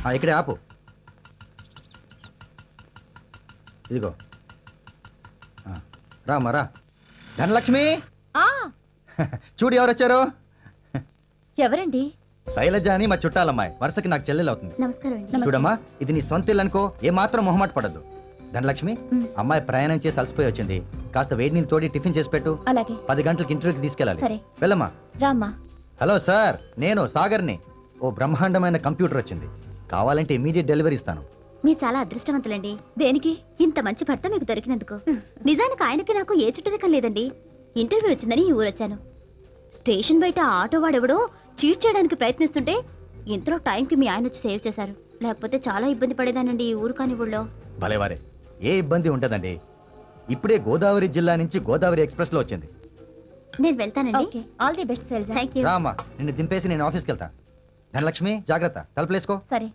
ఆ, ఇక్కడే ఆపు ఇదిగో ఆ, రామ్మా రా ధనలక్ష్మి ఆ చూడు ఎవరు వచ్చారు ఎవరండి శైలజ అని మా చుట్టాలమ్మాయి వరుసకి నాకు చెల్లెలు అవుతుంది నమస్కారం అండి చూడమ్మా ఇది నీ సొంత ఇల్లు అనుకో ఏమాత్రం మొహమాట పడద్దు ధనలక్ష్మి మ్. అమ్మాయి ప్రయాణం చేసి అలసిపోయి వచ్చింది కాస్త వేడి నీళ్ళు తోడి టిఫిన్ చేసి పెట్టు అలాగే పది గంటలకు ఇంటర్వ్యూకి తీసుకెళ్ళాలి సరే వెళ్ళమ్మా రామ్మా హలో సార్ నేను సాగర్ని ఓ బ్రహ్మాండమైన కంప్యూటర్ వచ్చింది కావాలంటే ఇమీడియట్ డెలివరీ ఇస్తాను మీరు చాలా అదృష్టవంతులండి దేనికి ఇంత మంచి భర్త మీకు దొరికినందుకు నిజానికి ఆయనకి నాకు ఏ చుట్టరికం లేదండి ఇంటర్వ్యూ వచ్చిందని ఈ ఊరొచ్చాను స్టేషన్ బయట ఆటో వాడెవడో చీట్ చేయడానికి ప్రయత్నిస్తుంటే ఇంతలో టైంకి మీ ఆయన వచ్చి సేవ్ చేశారు లేకపోతే చాలా ఇబ్బంది పడేదానండి ఈ ఊరు కాని ఊళ్ళో భలేవారే ఏ ఇబ్బంది ఉంటదండి ఇప్పుడే గోదావరి జిల్లా నుంచి గోదావరి ఎక్స్ప్రెస్ లో వచ్చింది నేను వెళ్తానండి okay all the best Shailaja thank you రామ్మా నిన్ను దింపేసి నేను ఆఫీస్కి వెళ్తా ధనలక్ష్మి జాగ్రత్త తలుపులేసుకో సరే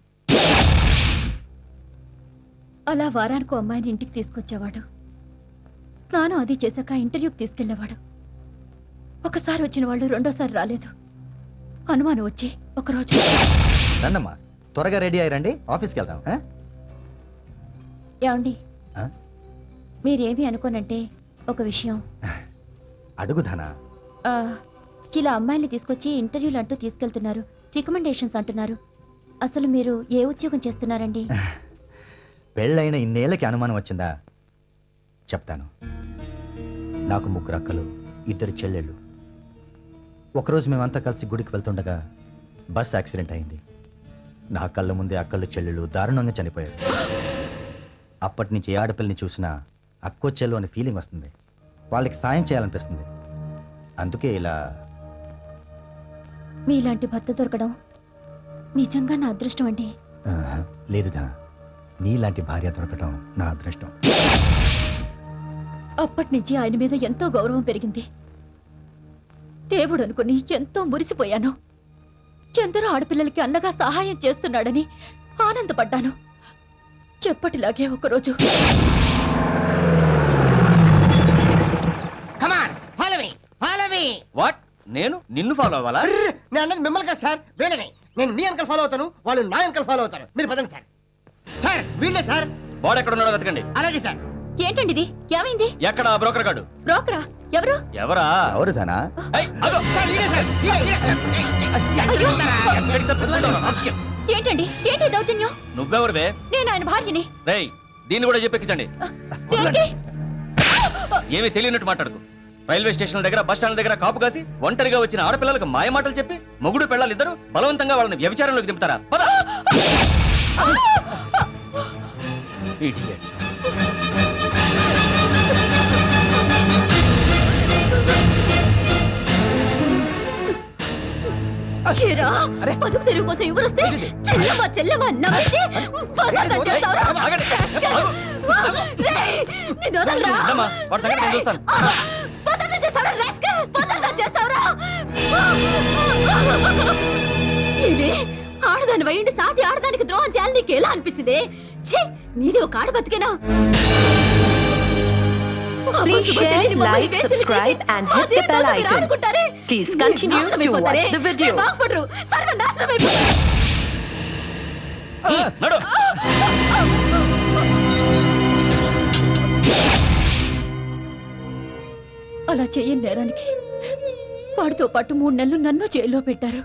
అలా వారానికి ఓ అమ్మాయిని ఇంటికి తీసుకొచ్చేవాడు స్నానం అది చేశాక ఇంటర్వ్యూకి తీసుకెళ్లేవాడు ఒకసారి వచ్చిన వాళ్ళు రెండోసారి రాలేదు అనుమానం వచ్చి ఒకరోజు రండమ్మా త్వరగా రెడీ అయ్యారండి ఆఫీస్కి వెళ్దాం ఆ? ఏమండి ఆ? మీరేమి అనుకోనంటే ఒక విషయం అడుగు ధన ఆ, ఇలా అమ్మాయిల్ని తీసుకొచ్చి ఇంటర్వ్యూలు అంటూ తీసుకెళ్తున్నారు రికమెండేషన్స్ అంటున్నారు అసలు మీరు ఏ ఉద్యోగం చేస్తున్నారండి పెళ్ళైన ఇన్నేళ్ళకి అనుమానం వచ్చిందా చెప్తాను నాకు ముగ్గురు అక్కలు ఇద్దరు చెల్లెళ్ళు ఒకరోజు మేమంతా కలిసి గుడికి వెళ్తుండగా బస్ యాక్సిడెంట్ అయింది నా కళ్ళ ముందే అక్కలు చెల్లెళ్ళు దారుణంగా చనిపోయారు అప్పటి నుంచి ఏ ఆడపిల్లని చూసినా అక్కో చెల్లు అనే ఫీలింగ్ వస్తుంది వాళ్ళకి సాయం చేయాలనిపిస్తుంది అందుకే ఇలా మీలాంటి భర్త దొరకడం నిజంగా నా అదృష్టం అండి ఆహా, లేదు ధన నీలాంటి భార్య దొరకటం నా అదృష్టం అప్పటి నుంచి ఆయన మీద ఎంతో గౌరవం పెరిగింది దేవుడు అనుకుని ఎంతో మురిసిపోయాను ఎందరో ఆడపిల్లలకి అన్నగా సహాయం చేస్తున్నాడని ఆనందపడ్డాను చెప్పటిలాగే ఒకరోజు come on follow me follow me what నేను నిన్ను ఫాలో అవ్వాలా నేను అన్నది మిమ్మల్ని కదా సార్ వీళ్ళని నేను మీ అంకల్ ఫాలో అవుతాను వాళ్ళు నా అంకల్ ఫాలో అవుతారు మీరు పదండి సార్ సార్ వీళ్ళే సార్ వాడు ఎక్కడ ఉన్నాడో వెతకండి అలాగే సార్ ఏంటండి ఇది ఏమైంది ఎక్కడ ఆ బ్రోకర్ గాడు బ్రోకరా ఎవరు ఎవరా ఎవరు ధన ఏయ్, అగో! సార్ ఈడే సార్ ఈడే, ఈడే. అయ్యో! ఎక్కడికి తప్పించుకుంటావు, రాస్కెల్? ఏంటండి ఏంటి ఈ దౌర్జన్యం నువ్వెవరివే నేను ఆయన భార్యని రేయ్ దీన్ని కూడా చెప్పెక్కించండి దేనికి ఏమీ తెలియనట్టు మాట్లాడుకు రైల్వే స్టేషన్ దగ్గర బస్ స్టాండ్ దగ్గర కాపు కాసి ఒంటరిగా వచ్చిన ఆడపిల్లలకు మాయ మాటలు చెప్పి మొగుడు పెళ్ళాలి ఇద్దరు బలవంతంగా వాళ్ళని వ్యభిచారంలోకి దింపుతారా పద Idiots. ఏరా, బతుకు తెరువు కోసం ఎవరొస్తే చెల్లెమ్మ చెల్లెమ్మ నమ్మించి బజార్లో చేస్తావురా? ఆగండి. ఆగు. రేయ్, నిన్ను వదలరా? ఉండమ్మా, వాడి సంగతి నేను చూస్తాను. బజార్లో చేస్తావురా, rascal? బజార్లో చేస్తావురా? ఇది ఆడదాని వయండి సాటి ఆడదానికి ద్రోహం చేయాలని నీకు ఎలా అనిపించింది ఛీ నీది ఒక ఆడ బతికేనా Please share, like, subscribe and hit the bell icon. Please continue to watch the video. బాగుపడరు సర్వ నాశనం అయిపోతారు హ్మ్, నడు అలా చెయ్యని నేరానికి వాడితో పాటు మూడు నెలలు నన్ను జైల్లో పెట్టారు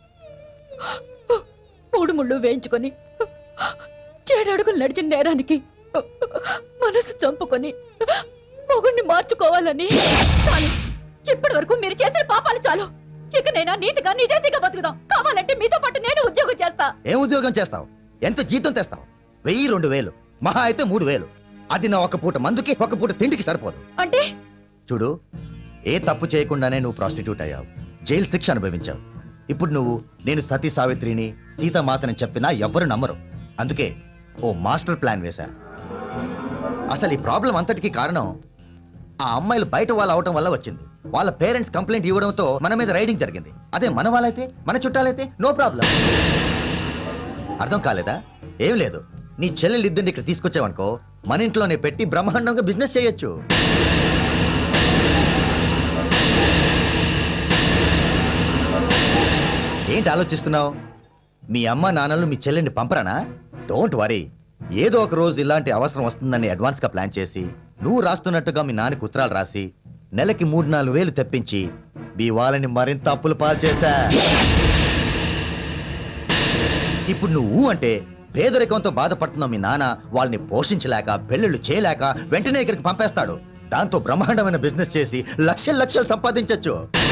మూడు ముళ్ళు వేయించుకొని ఏడు అడుగులు నడిచిన నేరానికి మనసు చంపుకొని మొగుణ్ణి మార్చుకోవాలని చాలు ఇప్పటి వరకు మీరు చేసిన పాపాలు చాలు ఇక నేనా నీతిగా నిజాయితీగా బతుకుదాం కావాలంటే మీతో పాటు నేను ఉద్యోగం చేస్తా ఏం ఉద్యోగం చేస్తావు ఎంత జీతం తెస్తావు వెయ్యి రెండు వేలు మహా అయితే మూడు వేలు అది నా ఒక పూట మందుకి ఒక పూట తిండికి సరిపోదు అంటే చూడు ఏ తప్పు చేయకుండానే నువ్వు ప్రాస్టిట్యూట్ అయ్యావు జైలు శిక్ష అనుభవించావు ఇప్పుడు నువ్వు నేను సతీ సావిత్రిని సీతామాతని చెప్పినా ఎవ్వరు నమ్మరు అందుకే ఓ మాస్టర్ ప్లాన్ వేశా అసలు ఈ ప్రాబ్లం అంతటికి కారణం ఆ అమ్మాయిలు బయట వాళ్ళు అవటం వల్ల వచ్చింది వాళ్ళ పేరెంట్స్ కంప్లైంట్ ఇవ్వడంతో మన మీద రైడింగ్ జరిగింది అదే మన వాళ్ళైతే మన చుట్టాలైతే నో ప్రాబ్లం అర్థం కాలేదా ఏం లేదు నీ చెల్లెలు ఇద్దరిని ఇక్కడ తీసుకొచ్చావనుకో మన ఇంట్లోనే పెట్టి బ్రహ్మాండంగా బిజినెస్ చేయొచ్చు ఏంటి ఆలోచిస్తున్నావు మీ అమ్మ నాన్నలు మీ చెల్లెండి పంపరానా డోంట్ వరీ ఏదో ఒక రోజు ఇలాంటి అవసరం వస్తుందని అడ్వాన్స్ గా ప్లాన్ చేసి నువ్వు రాస్తున్నట్టుగా మీ నాన్నకి ఉత్తరాలు రాసి నెలకి మూడు నాలుగు వేలు తెప్పించి మీ వాళ్ళని మరింత అప్పులు పాలు చేశా ఇప్పుడు నువ్వు అంటే పేదరికంతో బాధపడుతున్న మీ నాన్న వాళ్ళని పోషించలేక పెళ్ళిళ్ళు చేయలేక వెంటనే ఇక్కడికి పంపేస్తాడు దాంతో బ్రహ్మాండమైన బిజినెస్ చేసి లక్షలు లక్షలు సంపాదించొచ్చు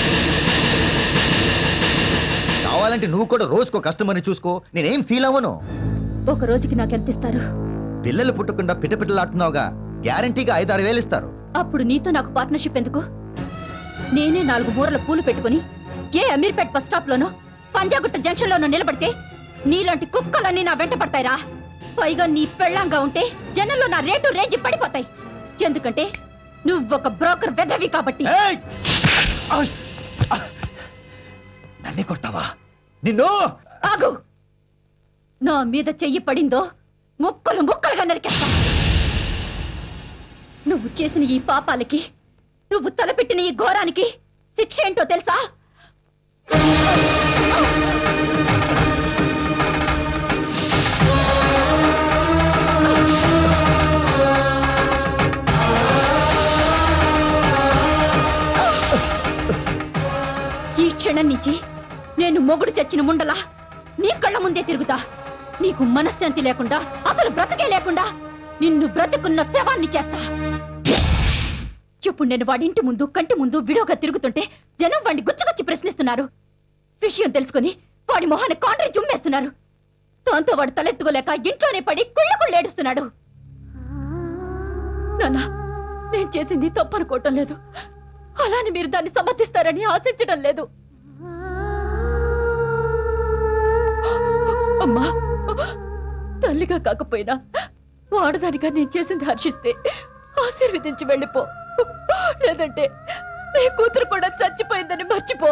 కావాలంటే నువ్వు కూడా రోజుకో కస్టమర్ని చూసుకో నేనేం ఫీల్ అవ్వను ఒక రోజుకి నాకు ఎంత ఇస్తారు పిల్లలు పుట్టకుండా పిటపిటలాడుతున్నావుగా గ్యారంటీగా ఐదారు వేలు ఇస్తారు అప్పుడు నీతో నాకు పార్ట్నర్షిప్ ఎందుకు నేనే నాలుగు మూరల పూలు పెట్టుకుని ఏ అమీర్పేట్ బస్ స్టాప్ లోనో పంజాగుట్ట జంక్షన్ లోనో నిలబడితే నీలాంటి కుక్కలన్నీ నా వెంట పడతాయిరా పైగా నీ పెళ్ళంగా ఉంటే జనంలో నా రేటు రేంజ్ పడిపోతాయి ఎందుకంటే నువ్వు ఒక బ్రోకర్ వెదవి కాబట్టి ఏయ్! ఆయ్! ఆ! నన్నే కొడతావా నిన్ను ఆగు నా మీద చెయ్యి పడిందో ముక్కలు ముక్కలుగా నరికేస్తా నువ్వు చేసిన ఈ పాపాలకి నువ్వు తలపెట్టిన ఈ ఘోరానికి శిక్ష ఏంటో తెలుసా ఈ క్షణం నుంచి నేను మొగుడు చచ్చిన ముండలా నీ కళ్ళ ముందే తిరుగుతా నీకు మనశ్శాంతి లేకుండా అసలు బ్రతకే లేకుండా నిన్ను బ్రతుకున్న శవాన్ని చేస్తా ఇప్పుడు నేను వాడి ఇంటి ముందు కంటి ముందు విడోగా తిరుగుతుంటే జనం వాడిని గుచ్చగుచ్చి ప్రశ్నిస్తున్నారు విషయం తెలుసుకుని వాడి మొహాన్ని కాండ్రి జుమ్మేస్తున్నారు దాంతో వాడు తలెత్తుకోలేక ఇంట్లోనే పడి కుళ్ళ కుళ్ళు ఏడుస్తున్నాడు నాన్న నేను చేసింది తప్పనుకోవటం లేదు అలానే మీరు దాన్ని సమర్థిస్తారని ఆశించడం లేదు అమ్మా తల్లిగా కాకపోయినా వాడదానిగా నేను చేసింది హర్షిస్తే ఆశీర్వదించి వెళ్ళిపో లేదంటే నీ కూతురు కూడా చచ్చిపోయిందని మర్చిపో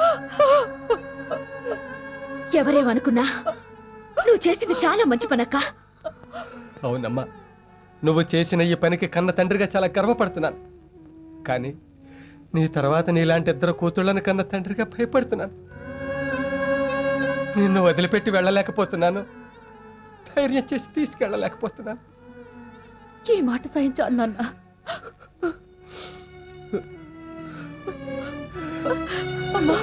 ఎవరేమనుకున్నా నువ్వు చేసింది చాలా మంచి పనక్క అవునమ్మా నువ్వు చేసిన ఈ పనికి కన్న తండ్రిగా చాలా గర్వపడుతున్నాను కానీ నీ తర్వాత నీలాంటి ఇద్దరు కూతుళ్ళని కన్న తండ్రిగా భయపడుతున్నాను నిన్ను వదిలిపెట్టి వెళ్ళలేకపోతున్నాను ధైర్యం చేసి తీసుకెళ్ళలేకపోతున్నాను ఈ మాట సాయం చాలు నాన్న అమ్మా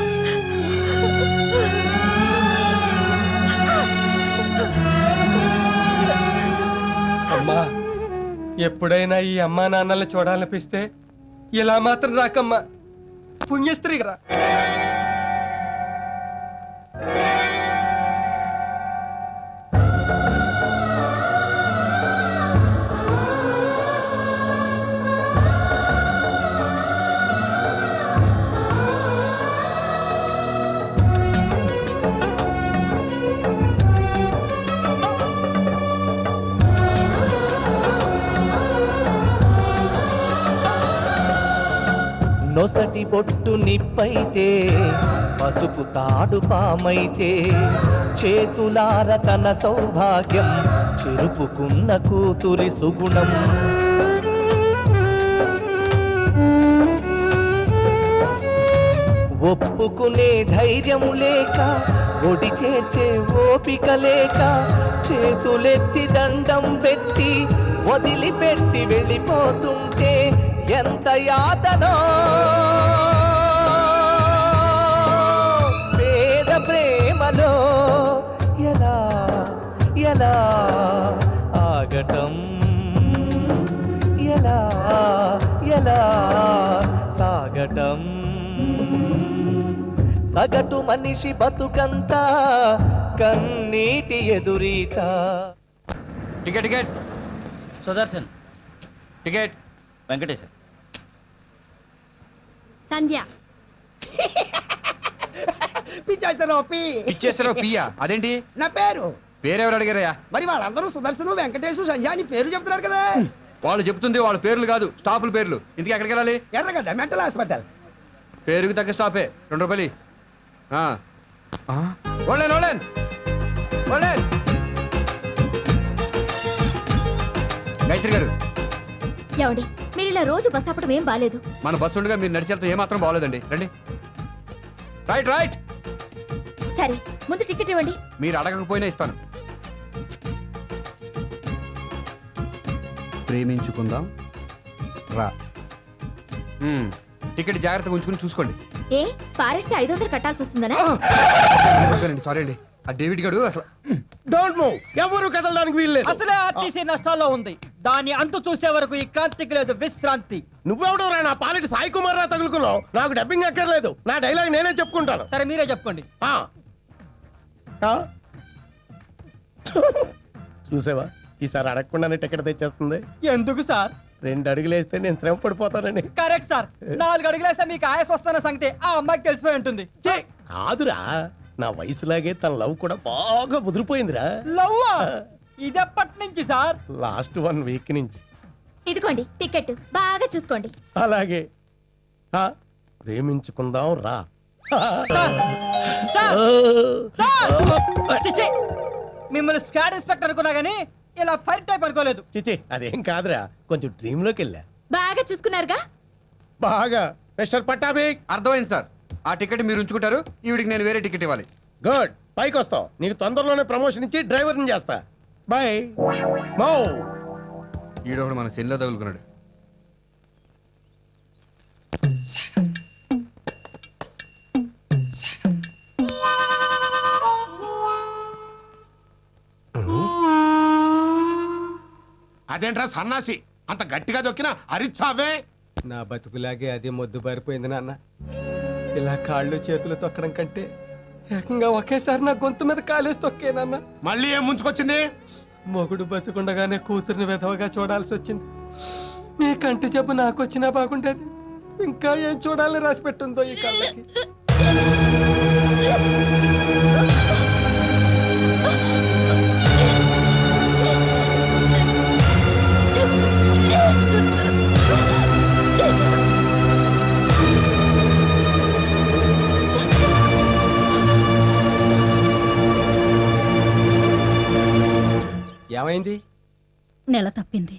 అమ్మా ఎప్పుడైనా ఈ అమ్మా నాన్నల్ని చూడాలనిపిస్తే ఇలా మాత్రం రాకమ్మా పుణ్యస్త్రీ రా నొసటి బొట్టు నిప్పైతే పసుపు తాడు పామైతే చేతులార తన సౌభాగ్యం చెరుపుకున్న కూతురి సుగుణం ఒప్పుకునే ధైర్యం లేక ఒడి చేర్చే ఓపిక లేక చేతులెత్తి దండం పెట్టి వదిలిపెట్టి వెళ్ళిపోతుంటే ఎంత యాతనో పేద ప్రేమలో ఎలా ఎలా ఆగటం ఎలా ఎలా సాగటం సగటు మనిషి బతుకంతా కన్నీటి ఎదురీత ticket ticket Sudarshan ticket Venkateshwar Sandhya పిచ్చేసారు పి ఇచ్చేసారో పియ్యా అదేంటి నా పేరు పేరెవరు అడిగారయ్యా మరి వాళ్ళందరూ సుదర్శను వెంకటేశు సంధ్య అని పేరు చెప్తున్నారు కదా వాళ్ళు చెప్తుంది వాళ్ళ పేర్లు కాదు స్టాపుల పేర్లు ఇంటికి ఎక్కడికి వెళ్ళాలి ఎర్రగడ్డ మెంటల్ హాస్పిటల్ పేరుకి తగ్గ స్టాపే రెండు రూపాయలు ఆ. ఆ? ఓన్లైన్ ఓన్లైన్ ఓన్లైన్ గాయత్రి గారు ఏమండి మీరు ఇలా రోజు బస్ ఆపడం ఏం బాలేదు మన బస్సు ఉండగా మీరు నడిచేంత ఏమాత్రం బాగోలేదండి రండి రైట్ రైట్ సరే ముందు టికెట్ ఇవ్వండి మీరు అడగకపోయినా ఇస్తాను ప్రేమించుకుందాం రా మ్మ్. టికెట్ జాగ్రత్తగా ఉంచుకుని చూసుకోండి ఏ పారేస్తే ఐదు వందలు కట్టాల్సి వస్తుందనా సారీ అండి ఆ డేవిడ్ గారు అసలు డోంట్ మూవ్ ఎవరు కదలడానికి వీల్లేదు అసలే ఆర్టీసీ నష్టాల్లో ఉంది దాని అంతు చూసే వరకు ఈ క్రాంతికి లేదు విశ్రాంతి నువ్వెవడో రా నా పాలిటి సాయి కుమార్ రా తగులుకున్నావు నాకు డబ్బింగ్ అక్కర్లేదు నా డైలాగ్ నేనే చెప్పుకుంటాను సరే మీరే చెప్పుకోండి ఆ. ఆ? చూసావా ఈసారి అడగకుండానే టికెట్ తెచ్చేస్తుంది ఎందుకు సార్ రెండు అడుగులు వేస్తే నేను శ్రమ పడిపోతానని కరెక్ట్ సార్ నాలుగు అడుగులేస్తే మీకు ఆయాస్ వస్తున్న సంగతి ఆ అమ్మాయికి తెలిసిపోయి ఉంటుంది ఛీ! కాదురా నా వయసులాగే తన లవ్ కూడా బాగా ముదిరిపోయిందిరా లవ్వా ఇదెప్పటి నుంచి సార్ లాస్ట్ వన్ వీక్ నుంచి ఇదిగోండి టికెట్ బాగా చూసుకోండి అలాగే ఆ, ప్రేమించుకుందాం రా సార్ సార్ సార్ చిచి మిమ్మల్ని స్క్వాడ్ ఇన్స్పెక్టర్ అనుకున్నా గానీ ఇలా ఫైర్ టైప్ అనుకోలేదు చిచి అదేం కాదురా కొంచెం డ్రీమ్ లోకి వెళ్ళా బాగా చూసుకున్నారుగా బాగా మిస్టర్ పట్టాభిక్ అర్థమైంది సార్ ఆ టికెట్ మీరు ఉంచుకుంటారు ఈవిడికి నేను వేరే టికెట్ ఇవ్వాలి గుడ్ పైకి వస్తావు నీకు తొందరలోనే ప్రమోషన్ ఇచ్చి డ్రైవర్ని చేస్తా బాయ్ మౌ ఈడొకడు మన సెల్లో తగులుకున్నాడు అదేంట్రా సన్నాసి అంత గట్టిగా దొక్కినా అరిచావే నా బతుకులాగే అదే మొద్దు బారిపోయింది నాన్న ఇలా కాళ్ళు చేతులు తొక్కడం కంటే ఏకంగా ఒకేసారి నా గొంతు మీద కాలేసి తొక్కేనన్న మళ్ళీ ఏం ముంచుకొచ్చింది మొగుడు బతుకుండగానే కూతుర్ని విధవగా చూడాల్సి వచ్చింది నీ కంటి జబ్బు నాకు వచ్చినా బాగుండేది ఇంకా ఏం చూడాలని రాసి పెట్టుందో ఈ కళ్ళకి ఏమైంది నెల తప్పింది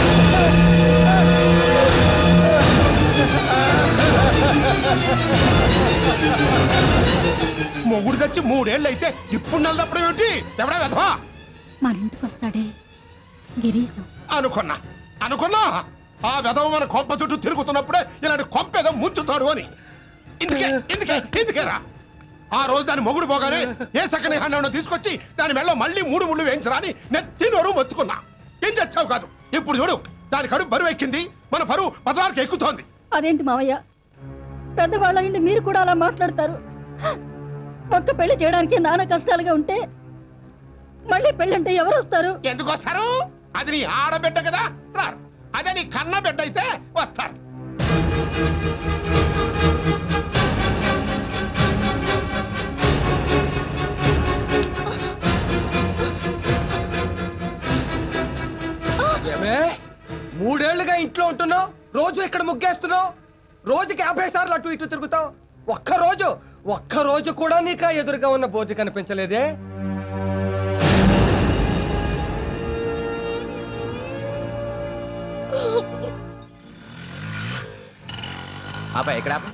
మొగుడు తెచ్చి మూడేళ్ళు అయితే ఇప్పుడు నెల తప్పడం ఏమిటి ఎవడా వెధవా మన ఇంటికి వస్తాడే గిరీశం అనుకున్నా అనుకున్నా ఆ వెధవ మన కొంప చుట్టూ తిరుగుతున్నప్పుడే ఇలాంటి కొంప ఏదో ముంచుతాడు అని ఇందుకే ఇందుకే ఇందుకేరా ఆ రోజు దాని మొగుడు పోగానే ఏ సెకండ్ హ్యాండ్ తీసుకొచ్చి దాని మెళ్ళ మళ్ళీ మూడు ముళ్ళు వేయించరా అని నెత్తి నోరు మొత్తుకున్నా ఏం చచ్చావు కాదు ఇప్పుడు చూడు దాని కడుపు బరువు ఎక్కింది మన బరువు పదవారికి ఎక్కుతోంది అదేంటి మావయ్య పెద్దవాళ్ళ నుండి మీరు కూడా అలా మాట్లాడతారు ఒక్క పెళ్లి చేయడానికి నానా కష్టాలుగా ఉంటే మళ్ళీ పెళ్ళంటే ఎవరు వస్తారు ఎందుకు వస్తారు అది నీ ఆడబిడ్డ కదా రారు అదే నీ కన్న బిడ్డ అయితే వస్తారు ఏమే మూడేళ్లుగా ఇంట్లో ఉంటున్నావు రోజు ఇక్కడ ముగ్గేస్తున్నావు రోజుకి యాభై సార్లు అటు ఇటు తిరుగుతావు ఒక్క రోజు ఒక్క రోజు కూడా నీకు ఆ ఎదురుగా ఉన్న బోర్డు కనిపించలేదే ఆపా ఎక్కడ ఆపా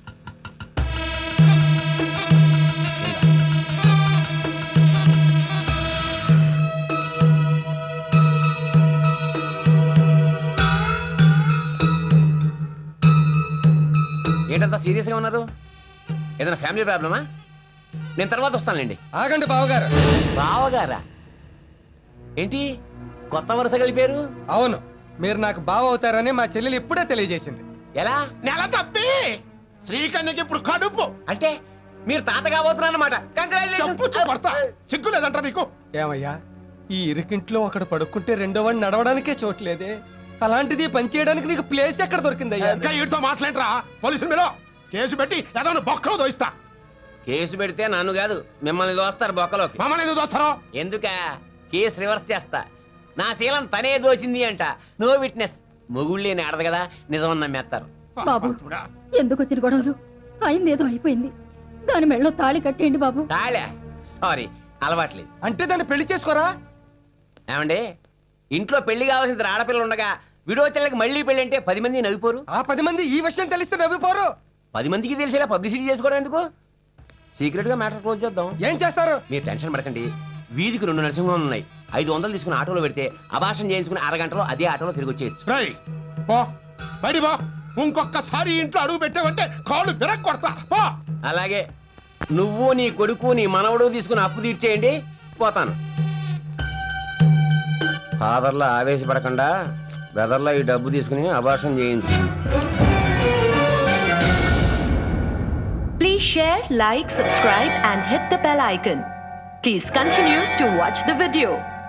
ఏంటంతా సీరియస్గా ఉన్నారు ఏదైనా ఫ్యామిలీ ప్రాబ్లమా నేను తర్వాత వస్తానులేండి ఆగండి బావగారు బావగారా ఏంటి కొత్త వరుస కలిపారు అవును మీరు నాకు బావ అవుతారని మా చెల్లెలు ఇప్పుడే తెలియజేసింది ఎలా నెల తప్పి శ్రీకన్యకి ఇప్పుడు కడుపు అంటే మీరు తాత కాబోతున్నారన్నమాట చెప్పు కొడతా సిగ్గు లేదంట నీకు ఏమయ్యా ఈ ఇరుకింట్లో ఒకడు పడుకుంటే రెండో వాడిని నడవడానికే చోట్లేదే అలాంటిది పని చేయడానికి నీకు ప్లేస్ ఎక్కడ దొరికిందయ్యా ఇంకా వీటితో మాట్లాడరా పోలీసులు మీరు కేసు పెట్టి ఏదైనా బొక్కలో దోయిస్తా కేసు పెడితే నన్ను కాదు మిమ్మల్ని దోస్తారు బొక్కలోకి మమ్మల్ని ఎందుకు దోస్తారో ఎందుక కేసు రివర్స్ చేస్తా నా శీలం తనే దోచింది అంట నో విట్నెస్ మొగుళ్ళే ఆడదు కదా నిజం నమ్మేస్తారు బాబు ఎందుకు వచ్చిన గొడవలు అయింది ఏదో అయిపోయింది దాని మెళ్ళో తాళి కట్టేయండి బాబు తాళే సారీ అలవాట్లేదు అంటే దాన్ని పెళ్లి చేసుకోరా ఏమండి ఇంట్లో పెళ్లి కావాల్సిన ఆడపిల్ల ఉండగా విడోచల్లకి మళ్ళీ పెళ్లి అంటే పది మంది నవ్విపోరు ఆ పది మంది ఈ విషయం తెలిస్తే నవ్విపోరు పది మందికి తెలిసేలా పబ్లిసిటీ చేసుకోవడం ఎందుకు సీక్రెట్ గా మ్యాటర్ క్లోజ్ చేద్దాం ఏం చేస్తారు మీరు టెన్షన్ పడకండి వీధికి రెండు నరసింహం ఉన్నాయి ఐదు వందలు తీసుకుని ఆటోలో పెడితే అభాషణ చేయించుకుని అరగంటలో అదే ఆటోలో తిరిగి వచ్చేయచ్చు రై పో బయటి పో ఇంకొకసారి ఇంట్లో అడుగు పెట్టావంటే కాళ్ళు విరగ్ కొడతా పో అలాగే నువ్వు నీ కొడుకు నీ మనవడు తీసుకుని అప్పు తీర్చేయండి పోతాను ఫాదర్లో ఆవేశపడకుండా బెదర్లో ఈ డబ్బు తీసుకుని అభాషణ చేయించు Please share, like, subscribe, and hit the bell icon. Please continue to watch the video.